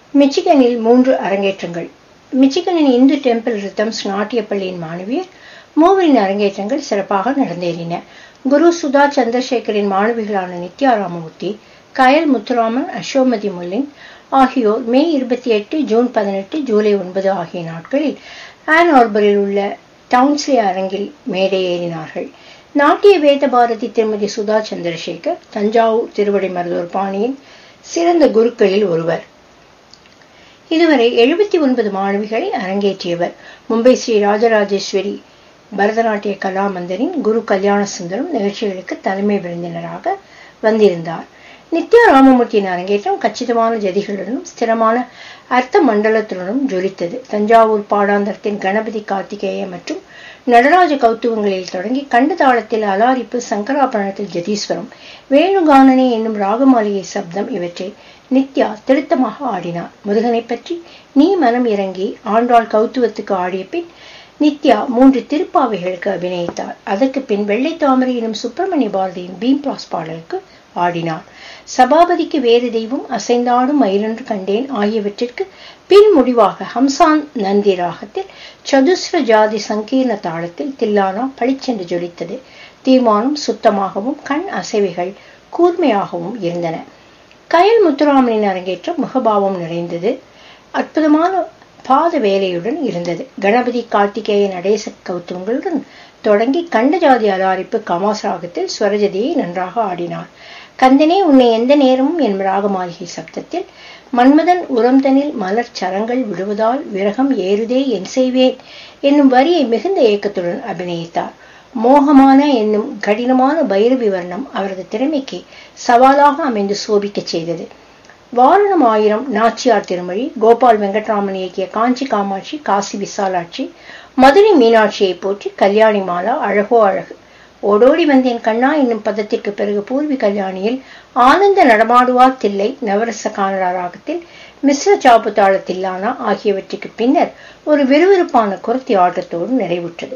மிச்சிகனில் மூன்று அரங்கேற்றங்கள் மிச்சிகனின் இந்து டெம்பிள் ரிதம்ஸ் நாட்டிய பள்ளியின் மாணவியர் மூவரின் அரங்கேற்றங்கள் சிறப்பாக நடந்தேறின குரு சுதா சந்திரசேகரின் மாணவிகளான நித்யா ராமமூர்த்தி கயல் முத்துராமன் அசோமதி முல்லின் ஆகியோர் மே இருபத்தி எட்டு ஜூன் பதினெட்டு ஜூலை ஒன்பது ஆகிய நாட்களில் ஆன் ஆர்பரில் உள்ள டவுன்ஸ்லி அரங்கில் மேடை ஏறினார்கள் நாட்டிய வேத பாரதி திருமதி சுதா சந்திரசேகர் தஞ்சாவூர் திருவடி மருதூர் பாணியின் சிறந்த குருக்களில் ஒருவர் இதுவரை எழுபத்தி ஒன்பது மாணவிகளை அரங்கேற்றியவர் மும்பை ஸ்ரீ ராஜராஜேஸ்வரி பரதநாட்டிய கலாமந்தரின் குரு கல்யாண சுந்தரம் நிகழ்ச்சிகளுக்கு தலைமை விருந்தினராக வந்திருந்தார் நித்யா ராமமூர்த்தியின் அரங்கேற்றம் கச்சிதமான ஜதிகளுடனும் ஸ்திரமான அர்த்த மண்டலத்துடனும் ஜொலித்தது தஞ்சாவூர் பாடாந்தரத்தின் கணபதி கார்த்திகேய மற்றும் நடராஜ கௌத்துவங்களில் தொடங்கி கண்டு தாளத்தில் அலாரிப்பு சங்கராபரணத்தில் ஜதீஸ்வரம் வேணுகானனே என்னும் ராகமாளிகை சப்தம் இவற்றை நித்யா திருத்தமாக ஆடினார் முருகனை பற்றி நீ மனம் இறங்கி ஆண்டாள் கௌத்துவத்துக்கு ஆடிய பின் நித்யா மூன்று திருப்பாவைகளுக்கு அபிநயித்தார் அதற்கு பின் வெள்ளை தாமரை எனும் சுப்பிரமணிய பாரதியின் பீம்பாஸ் பாடலுக்கு ஆடினார் சபாபதிக்கு வேறு தெய்வம் அசைந்தாடும் மயிலென்று கண்டேன் ஆகியவற்றிற்கு பின் முடிவாக ஹம்சான் நந்தி ராகத்தில் சதுஸ்ர ஜாதி சங்கீர்ண தாளத்தில் தில்லானா பளிச்சென்று ஜொலித்தது தீர்மானம் சுத்தமாகவும் கண் அசைவைகள் கூர்மையாகவும் இருந்தன கயல் முத்துராமனின் அரங்கேற்றம் முகபாவம் நிறைந்தது அற்புதமான பாத வேலையுடன் இருந்தது கணபதி கார்த்திகேய நடேச கௌத்துவங்களுடன் தொடங்கி கண்டஜாதி அலாரிப்பு கமாஸ் ராகத்தில் ஸ்வரஜதியை நன்றாக ஆடினார் கந்தனே உன்னை எந்த நேரமும் என் ராகமாளிகை சப்தத்தில் மன்மதன் உரம்தனில் மலர் சரங்கள் விடுவதால் விரகம் ஏறுதே என் செய்வேன் என்னும் வரியை மிகுந்த ஏக்கத்துடன் அபிநயித்தார் மோகமான என்னும் கடினமான பைரவி வர்ணம் அவரது திறமைக்கு சவாலாக அமைந்து சோபிக்கச் செய்தது வாரணம் ஆயிரம் நாச்சியார் திருமொழி கோபால் வெங்கட்ராமன் இயக்கிய காஞ்சி காமாட்சி காசி விசாலாட்சி மதுரை மீனாட்சியை போற்றி கல்யாணி மாலா அழகோ அழகு ஓடோடி வந்தேன் கண்ணா என்னும் பதத்திற்கு பிறகு பூர்வி கல்யாணியில் ஆனந்த நடமாடுவார் தில்லை நவரச கானரா ராகத்தில் மிஸ்ர சாப்பு தாளத்தில்லானா ஆகியவற்றுக்கு பின்னர் ஒரு விறுவிறுப்பான குரத்தி ஆட்டத்தோடு நிறைவுற்றது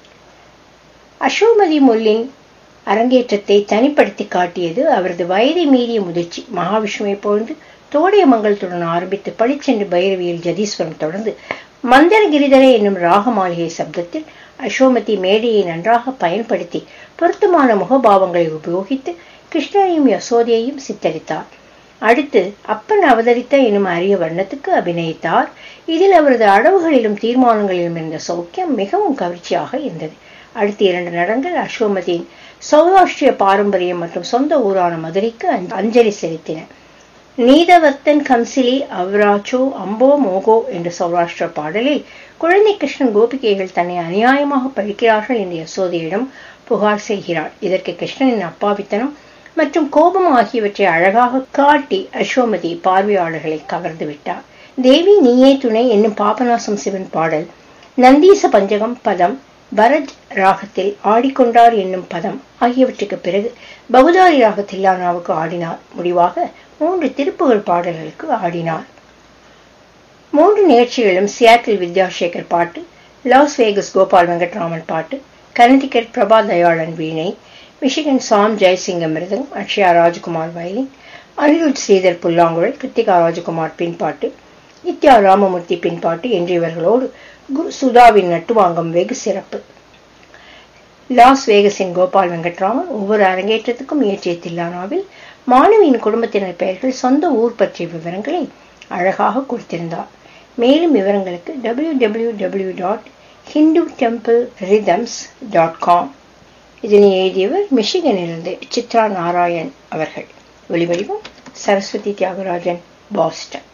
அசோமதி முல்லின் அரங்கேற்றத்தை தனிப்படுத்தி காட்டியது அவரது வயதை மீறிய முதிர்ச்சி மகாவிஷ்ணுவை போன்று தோடைய மங்கலத்துடன் ஆரம்பித்து பளிச்சென்று பைரவியில் ஜதீஸ்வரம் தொடர்ந்து மந்தர கிரிதரை என்னும் ராக மாளிகை சப்தத்தில் அசோமதி மேடையை நன்றாக பயன்படுத்தி பொருத்தமான முகபாவங்களை உபயோகித்து கிருஷ்ணனையும் யசோதையையும் சித்தரித்தார் அடுத்து அப்பன் அவதரித்த எனும் அரிய வர்ணத்துக்கு அபிநயித்தார் இதில் அவரது அளவுகளிலும் தீர்மானங்களிலும் இருந்த சௌக்கியம் மிகவும் கவர்ச்சியாக இருந்தது அடுத்த இரண்டு நடங்கள் அசோமதியின் சௌராஷ்டிரிய பாரம்பரியம் மற்றும் சொந்த ஊரான மதுரைக்கு அஞ்சலி செலுத்தின நீதவர்த்தன் கம்சிலி அவ்ராச்சோ அம்போ மோகோ என்ற சௌராஷ்டிர பாடலில் குழந்தை கிருஷ்ணன் கோபிகைகள் தன்னை அநியாயமாக பழிக்கிறார்கள் என்று யசோதையிடம் புகார் செய்கிறார் இதற்கு கிருஷ்ணனின் அப்பாவித்தனம் மற்றும் கோபம் ஆகியவற்றை அழகாக காட்டி அசோமதி பார்வையாளர்களை கவர்ந்து விட்டார் தேவி நீயே துணை என்னும் பாபநாசம் சிவன் பாடல் நந்தீச பஞ்சகம் பதம் பரத் ராகத்தில் ஆடிக்கொண்டார் என்னும் பதம் ஆகியவற்றுக்கு பிறகு பகுதாரி ராக தில்லானாவுக்கு ஆடினார் முடிவாக மூன்று திருப்புகழ் பாடல்களுக்கு ஆடினார் மூன்று நிகழ்ச்சிகளும் சியாட்டில் வித்யாசேகர் பாட்டு லாஸ் வேகஸ் கோபால் வெங்கட்ராமன் பாட்டு கர்நாடிகட் பிரபா தயாளன் வீணை மிஷிகன் சாம் ஜெயசிங்கம் மிருதம் அக்ஷயா ராஜகுமார் வயலின் அனிருத் ஸ்ரீதர் புல்லாங்குழல் கிருத்திகா ராஜகுமார் பின்பாட்டு நித்யா ராமமூர்த்தி பின்பாட்டு என்றிவர்களோடு குரு சுதாவின் நட்டுவாங்கம் வெகு சிறப்பு லாஸ் வேகஸின் கோபால் வெங்கட்ராமன் ஒவ்வொரு அரங்கேற்றத்துக்கும் இயற்றிய தில்லானாவில் மாணவியின் குடும்பத்தினர் பெயர்கள் சொந்த ஊர் பற்றிய விவரங்களை அழகாக கொடுத்திருந்தார் மேலும் விவரங்களுக்கு W W W dot Hindu temple rhythms dot com இதனை எழுதியவர் மிஷிகனிலிருந்து சித்ரா நாராயண் அவர்கள் ஒளிவடிவம் சரஸ்வதி தியாகராஜன் பாஸ்டன்